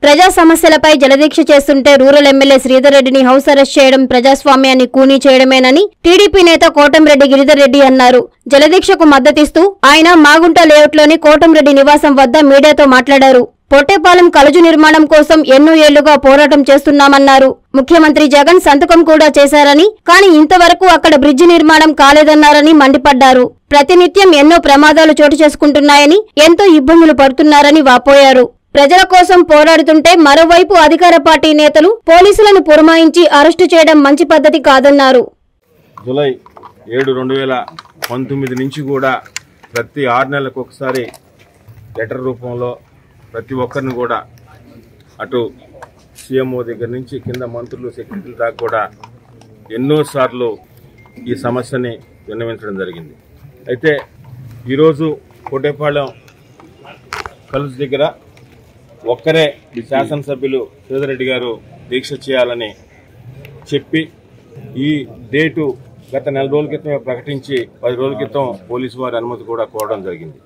ప్రజా సమస్యలపై జలదీక్ష చేస్తుంటే రూరల్ ఎమ్మెల్యే శ్రీధర్ రెడ్డిని హౌస్ అరెస్ట్ చేయడం ప్రజాస్వామ్యాన్ని కూనీ చేయడమేనని టీడీపీ నేత కోటంరెడ్డి గిరిధర్ రెడ్డి అన్నారు జలదీక్షకు మద్దతిస్తూ ఆయన మాగుంట లేఅవుట్లోని కోటంరెడ్డి నివాసం వద్ద మీడియాతో మాట్లాడారు పొట్టేపాలెం కలుజు నిర్మాణం కోసం ఎన్నో ఏళ్లుగా పోరాటం చేస్తున్నామన్నారు ముఖ్యమంత్రి జగన్ సంతకం కూడా చేశారని కానీ ఇంతవరకు అక్కడ బ్రిడ్జి నిర్మాణం కాలేదన్నారని మండిపడ్డారు ప్రతినిత్యం ఎన్నో ప్రమాదాలు చోటు చేసుకుంటున్నాయని ఎంతో ఇబ్బందులు పడుతున్నారని వాపోయారు ప్రజల కోసం పోరాడుతుంటే మరోవైపు అధికార పార్టీ నేతలు పోలీసులను పురమాయించి అరెస్టు చేయడం మంచి పద్ధతి కాదన్నారు జూలై ఏడు రెండు వేల పంతొమ్మిది నుంచి కూడా ప్రతి ఆరు నెలలకు ఒకసారి లెటర్ రూపంలో ప్రతి ఒక్కరిని కూడా అటు సీఎంఓ దగ్గర నుంచి కింద మంత్రులు సెక్రటరీల దాకా కూడా ఎన్నోసార్లు ఈ సమస్యని విన్నవించడం జరిగింది అయితే ఈరోజు కోటేపాళెం కలుసు దగ్గర ఒక్కరే శాసనసభ్యులు శ్రీధరెడ్డి గారు దీక్ష చేయాలని చెప్పి ఈ డేటు గత నెల రోజుల క్రితమే ప్రకటించి పది రోజుల క్రితం పోలీసు వారి అనుమతి కూడా కోరడం జరిగింది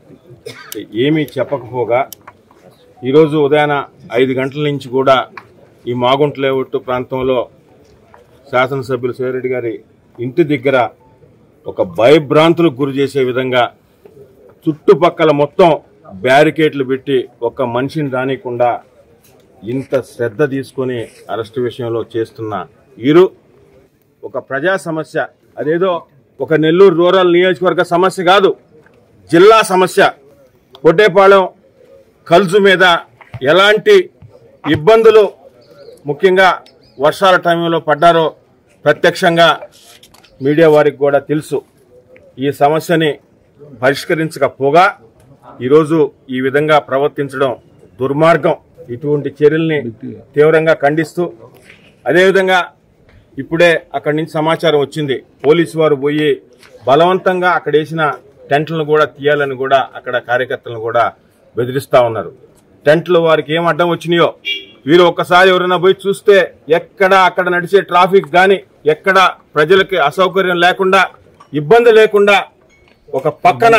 ఏమీ చెప్పకపోగా ఈరోజు ఉదయాన ఐదు గంటల నుంచి కూడా ఈ మాగుంట లేఅవుట్ ప్రాంతంలో శాసనసభ్యులు శివరెడ్డి గారి ఇంటి దగ్గర ఒక భయభ్రాంతులకు గురి చేసే విధంగా చుట్టుపక్కల మొత్తం బ్యారికేడ్లు పెట్టి ఒక్క మనిషిని రానికుండా ఇంత శ్రద్ధ తీసుకొని అరెస్టు విషయంలో చేస్తున్న వీరు ఒక ప్రజా సమస్య అదేదో ఒక నెల్లూరు రూరల్ నియోజకవర్గ సమస్య కాదు జిల్లా సమస్య కొట్టేపాళెం కల్జు మీద ఎలాంటి ఇబ్బందులు ముఖ్యంగా వర్షాల టైంలో పడ్డారో ప్రత్యక్షంగా మీడియా వారికి కూడా తెలుసు ఈ సమస్యని పరిష్కరించకపోగా ఈరోజు ఈ విధంగా ప్రవర్తించడం దుర్మార్గం ఇటువంటి చర్యల్ని తీవ్రంగా ఖండిస్తూ అదేవిధంగా ఇప్పుడే అక్కడి నుంచి సమాచారం వచ్చింది పోలీసు వారు పోయి బలవంతంగా అక్కడ వేసిన టెంట్లను కూడా తీయాలని కూడా అక్కడ కార్యకర్తలను కూడా బెదిరిస్తా ఉన్నారు టెంట్లు వారికి ఏం అడ్డం వచ్చినాయో వీరు ఒక్కసారి ఎవరైనా పోయి చూస్తే ఎక్కడ అక్కడ నడిచే ట్రాఫిక్ గాని ఎక్కడ ప్రజలకి అసౌకర్యం లేకుండా ఇబ్బంది లేకుండా ఒక పక్కన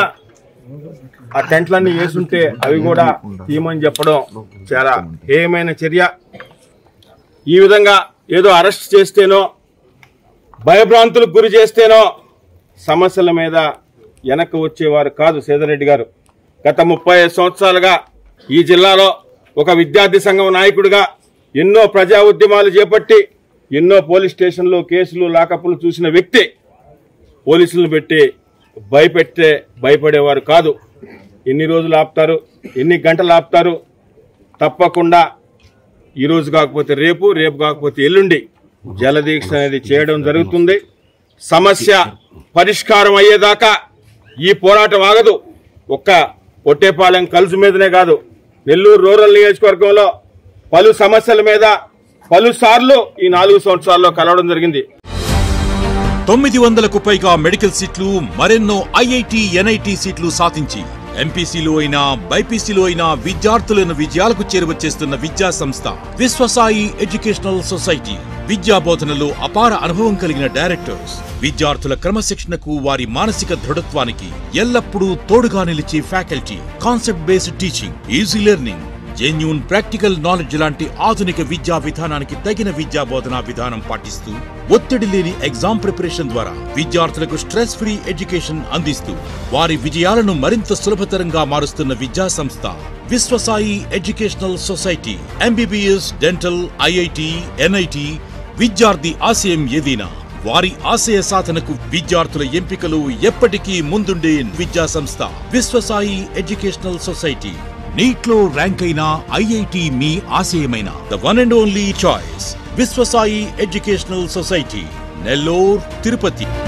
ఆ టెంట్లన్నీ వేసుంటే అవి కూడా తీయమని చెప్పడం చాలా హేయమైన చర్య ఈ విధంగా ఏదో అరెస్ట్ చేస్తేనో భయభ్రాంతులకు గురి చేస్తేనో సమస్యల మీద వెనక్కి వచ్చేవారు కాదు సేదరెడ్డి గారు గత ముప్పై సంవత్సరాలుగా ఈ జిల్లాలో ఒక విద్యార్థి సంఘం నాయకుడిగా ఎన్నో ప్రజా ఉద్యమాలు చేపట్టి ఎన్నో పోలీస్ స్టేషన్లు కేసులు లాకప్పులు చూసిన వ్యక్తి పోలీసులను పెట్టి భయపెట్టే భయపడేవారు కాదు ఎన్ని రోజులు ఆపుతారు ఎన్ని గంటలు ఆపుతారు తప్పకుండా ఈ రోజు కాకపోతే రేపు రేపు కాకపోతే ఎల్లుండి జలదీక్ష అనేది చేయడం జరుగుతుంది సమస్య పరిష్కారం అయ్యేదాకా ఈ పోరాటం ఆగదు ఒక్క ఒట్టేపాలెం కలుసు మీదనే కాదు నెల్లూరు రూరల్ నియోజకవర్గంలో పలు సమస్యల మీద పలు సార్లు ఈ నాలుగు సంవత్సరాల్లో కలవడం జరిగింది తొమ్మిది వందలకు పైగా మెడికల్ సీట్లు మరెన్నో ఐఐటి ఎన్ఐటి సీట్లు సాధించి ఎంపీసీలో అయినా బైపీసీలో అయినా విద్యార్థులను విజయాలకు చేరువచ్చేస్తున్న విద్యా సంస్థ విశ్వసాయి ఎడ్యుకేషనల్ సొసైటీ విద్యా బోధనలో అపార అనుభవం కలిగిన డైరెక్టర్స్ విద్యార్థుల క్రమశిక్షణకు వారి మానసిక దృఢత్వానికి ఎల్లప్పుడూ తోడుగా నిలిచే faculty concept based teaching easy learning genuine practical knowledge లాంటి ఆధునిక విద్యా విధానానికి తగిన విద్యా బోధనా విధానం పాటిస్తూ ఒత్తిడి లేని ఎగ్జామ్ ప్రిపరేషన్ ద్వారా విద్యార్థులకు స్ట్రెస్ ఫ్రీ ఎడ్యుకేషన్ అందిస్తూ వారి విజయాలను మరింత సులభతరంగా మారుస్తున్న విద్యా సంస్థ Vishwasai educational society MBBS dental IIT NIT విద్యార్థి ఆశయం ఏదైనా వారి ఆశయ సాధనకు విద్యార్థుల ఎంపికలు ఎప్పటికీ ముందుండే విద్యా సంస్థ విశ్వసాయి ఎడ్యుకేషనల్ సొసైటీ నీట్లో ర్యాంక్ అయిన ఐఐటి మీ ఆశయమైన the one and only choice Vishwasai educational society Nellore Tirupati